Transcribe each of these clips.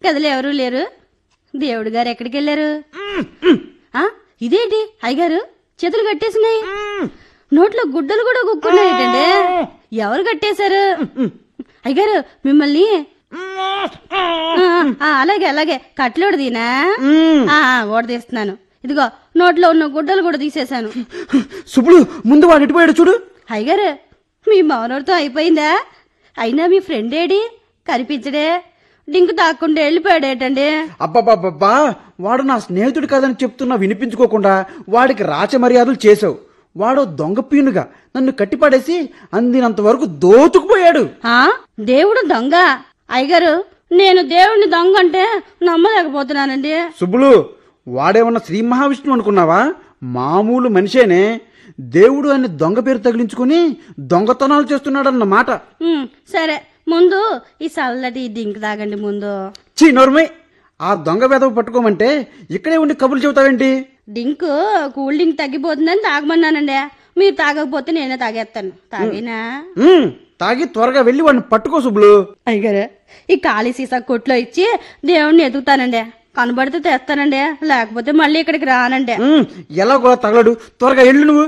గదిలో ఎవరూ లేరు దేవుడు గారు ఎక్కడికి వెళ్ళారు ఆ, ఇదేంటి అయ్యగారు చేతులు కట్టేసినాయి నోట్లో గుడ్డలు కూడా కుక్కున్నాయి ఏంటండి ఎవరు కట్టేశారు అయ్యగారు మిమ్మల్ని ఆ, ఆ, అలాగే అలాగే కట్లోడు దీనా ఆ, ఆ, ఓడ తీస్తున్నాను ఇదిగో నోట్లో ఉన్న గుడ్డలు కూడా తీసేశాను సుబ్బులు ముందు వాడు ఎటుపోయాడు చూడు అయ్యగారు మీ మౌనోడితో అయిపోయిందా అయినా మీ ఫ్రెండ్ ఏడి కనిపించడే డింకు తాక్కుండా వెళ్ళిపోయాడేటండి అబ్బాబాబ్బా వాడు నా స్నేహితుడు కాదని చెప్తున్నా వినిపించుకోకుండా వాడికి రాచ మర్యాదలు చేసావు వాడు దొంగ పీనుగా నన్ను కట్టిపడేసి అందినంత వరకు దోచుకుపోయాడు ఆ దేవుడు దొంగ అయ్యగారు నేను దేవుడిని దొంగ అంటే నమ్మలేకపోతున్నానండి సుబ్బులు వాడేమన్నా శ్రీ మహావిష్ణువు అనుకున్నావా మామూలు మనిషేనే దేవుడు అని దొంగ పేరు తగిలించుకుని దొంగతనాలు చేస్తున్నాడన్న మాట ఉమ్, సరే ముందు ఈ చల్లటి డింక్ తాగండి ముందు చీ నోర్మై ఆ దొంగ వెదవ పట్టుకోమంటే ఇక్కడే ఉండి కబుర్లు చెబుతావేంటి డింక్ కూల్ డ్రింక్ తగ్గిపోతుందని తాగమన్నానండి మీరు తాగకపోతే నేనే తాగేస్తాను తాగినా ఉమ్, తాగి త్వరగా వెళ్ళి వాడిని పట్టుకో సుబ్బులు అయ్యగారు ఈ ఖాళీ సీసా కొట్లో ఇచ్చి దేవుణ్ణి ఎదుగుతానండి కనబడితే తెస్తానండి లేకపోతే మళ్ళీ ఇక్కడికి రానండి ఉమ్, ఎలా కూడా తగలడు త్వరగా వెళ్ళు నువ్వు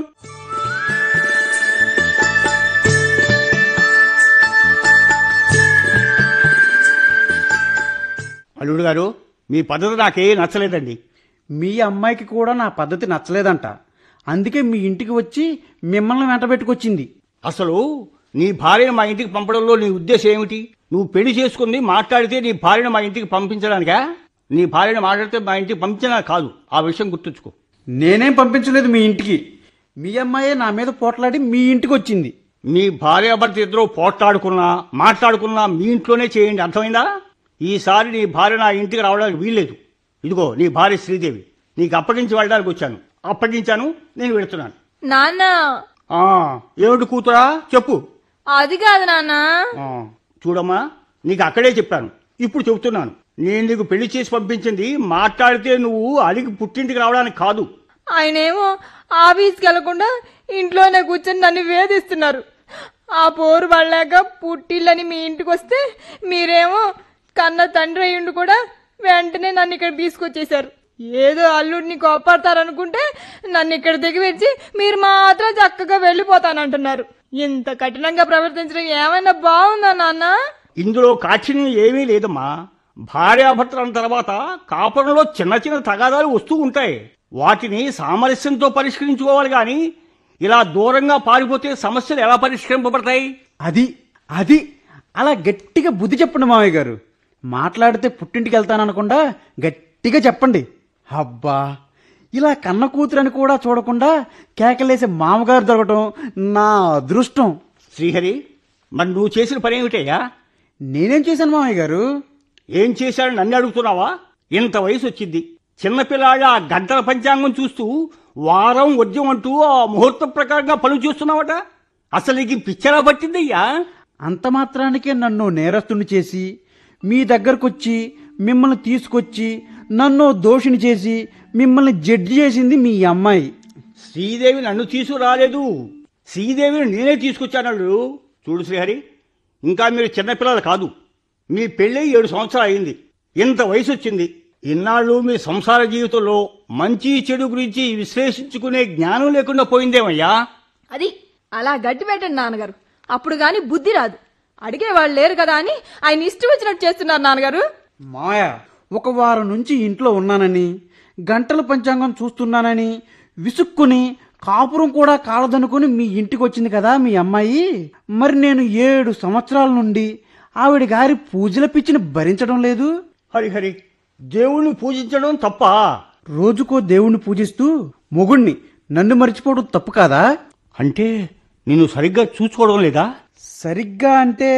అల్లుడు గారు మీ పద్ధతి నాకే నచ్చలేదండి మీ అమ్మాయికి కూడా నా పద్ధతి నచ్చలేదంట అందుకే మీ ఇంటికి వచ్చి మిమ్మల్ని వెంటబెట్టుకొచ్చింది అసలు నీ భార్యను మా ఇంటికి పంపడంలో నీ ఉద్దేశం ఏమిటి నువ్వు పెళ్లి చేసుకుంది మాట్లాడితే నీ భార్యను మా ఇంటికి పంపించడానికా నీ భార్యను మాట్లాడితే మా ఇంటికి పంపించడా కాదు ఆ విషయం గుర్తుంచుకో నేనేం పంపించలేదు మీ ఇంటికి మీ అమ్మాయే నా మీద పోట్లాడి మీ ఇంటికి వచ్చింది మీ భార్యాభర్త ఇద్దరు పోట్లాడుకున్నా మాట్లాడుకున్నా మీ ఇంట్లోనే చేయండి అర్థమైందా ఈసారి నీ భార్య నా ఇంటికి రావడానికి వీల్లేదు ఇదిగో నీ భార్య శ్రీదేవి నీకు అప్పగించి వెళ్ళడానికి వచ్చాను అప్పగించాను నేను వెళుతున్నాను నాన్న ఆ, ఏమిటి కూతురా చెప్పు అది కాదు నాన్న ఆ, చూడమ్మా నీకు అక్కడే చెప్పాను ఇప్పుడు చెబుతున్నాను నేను నీకు పెళ్లి చేసి పంపించింది మాట్లాడితే నువ్వు అడిగి పుట్టింటికి రావడానికి కాదు ఆయనేమో ఆఫీస్కి వెళ్లకుండా ఇంట్లోనే కూర్చొని నన్ను వేధిస్తున్నారు ఆ పోరు పడలేక పుట్టిళ్ళని మీ ఇంటికి వస్తే మీరేమో కన్న తండ్రి అయ్యుండి కూడా వెంటనే నన్ను ఇక్కడ తీసుకొచ్చేశారు ఏదో అల్లుడిని కోపడతారనుకుంటే నన్ను ఇక్కడ దిగివెచ్చి మీరు మాత్రం చక్కగా వెళ్ళిపోతానంటున్నారు ఇంత కఠినంగా ప్రవర్తించడం ఏమైనా బాగుందా నాన్న ఇందులో కాఠిన్యం ఏమీ లేదమ్మా భార్యాభర్తల తర్వాత కాపురంలో చిన్న చిన్న తగాదాలు వస్తూ ఉంటాయి వాటిని సామరస్యంతో పరిష్కరించుకోవాలి కానీ ఇలా దూరంగా పారిపోతే సమస్యలు ఎలా పరిష్కరింపబడతాయి అది అది అలా గట్టిగా బుద్ధి చెప్పండి మామయ్య గారు మాట్లాడితే పుట్టింటికి వెళ్తాననకుండా గట్టిగా చెప్పండి అబ్బా ఇలా కన్న కూతురని కూడా చూడకుండా కేకలేసే మామగారు దొరకటం నా అదృష్టం శ్రీహరి మరి నువ్వు చేసిన పని ఏమిటయ్యా నేనేం చేశాను మామయ్య గారు ఏం చేశాడు నన్ను అడుగుతున్నావా ఇంత వయసు వచ్చింది చిన్నపిల్లాడు ఆ గంటల పంచాంగం చూస్తూ వారం వద్యం అంటూ ఆ ముహూర్తం ప్రకారంగా పనులు చూస్తున్నావట అసలు నీకు పిచ్చరా పట్టిందయ్యా అంత మాత్రానికే నన్ను నేరస్తుని చేసి మీ దగ్గరకొచ్చి మిమ్మల్ని తీసుకొచ్చి నన్ను దోషిని చేసి మిమ్మల్ని జడ్జి చేసింది మీ అమ్మాయి శ్రీదేవి నన్ను తీసుకురాలేదు శ్రీదేవిని నేనే తీసుకొచ్చానడు చూడు శ్రీహరి ఇంకా మీరు చిన్నపిల్లలు కాదు మీ పెళ్ళి ఏడు సంవత్సరాలు అయింది ఇంత వయసు వచ్చింది ఇన్నాళ్ళు మీ సంసార జీవితంలో మంచి చెడు గురించి విశ్లేషించుకునే జ్ఞానం లేకుండా పోయిందేమయ్యా అది అలా గట్టి పెట్టండి నాన్నగారు అప్పుడు గాని బుద్ధి రాదు అడిగే వాళ్ళు లేరు కదా అని ఆయన ఇష్టం వచ్చినట్టు చేస్తున్నారు నాన్నగారు మాయ ఒక వారం నుంచి ఇంట్లో ఉన్నానని గంటల పంచాంగం చూస్తున్నానని విసుక్కుని కాపురం కూడా కాలదనుకుని మీ ఇంటికి వచ్చింది కదా మీ అమ్మాయి మరి నేను ఏడు సంవత్సరాల నుండి ఆవిడ గారి పూజల పిచ్చిని భరించడం లేదు హరిహరి దేవుణ్ణి పూజించడం తప్ప రోజుకో దేవుణ్ణి పూజిస్తూ మొగుణ్ణి నన్ను మర్చిపోవడం తప్పు కాదా అంటే నిన్ను సరిగ్గా చూసుకోవడం లేదా సరిగ్గా అంటే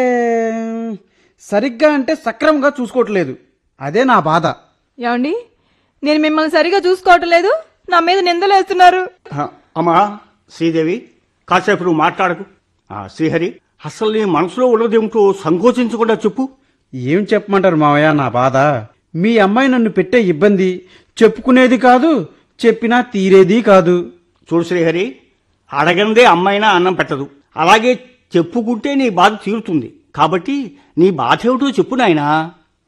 సరిగ్గా అంటే సక్రమంగా చూసుకోవట్లేదు అదే నా బాధ ఏమండి నేను మిమ్మల్ని సరిగా చూసుకోవటం లేదు నా మీద నిందలు వేస్తున్నారు హ, అమ్మా శ్రీదేవి కాసేపు నువ్వు మాట్లాడకు ఆ, శ్రీహరి అసలు నీ మనసులో ఉన్నదేమిటో సంకోచించకుండా చెప్పు ఏం చెప్పమంటారు మావయ్య నా బాధ మీ అమ్మాయి నన్ను పెట్టే ఇబ్బంది చెప్పుకునేది కాదు చెప్పినా తీరేది కాదు చూడు శ్రీహరి అడగందే అమ్మైనా అన్నం పెట్టదు అలాగే చెప్పుకుంటే నీ బాధ తీరుతుంది కాబట్టి నీ బాధ ఏమిటో చెప్పు నాయనా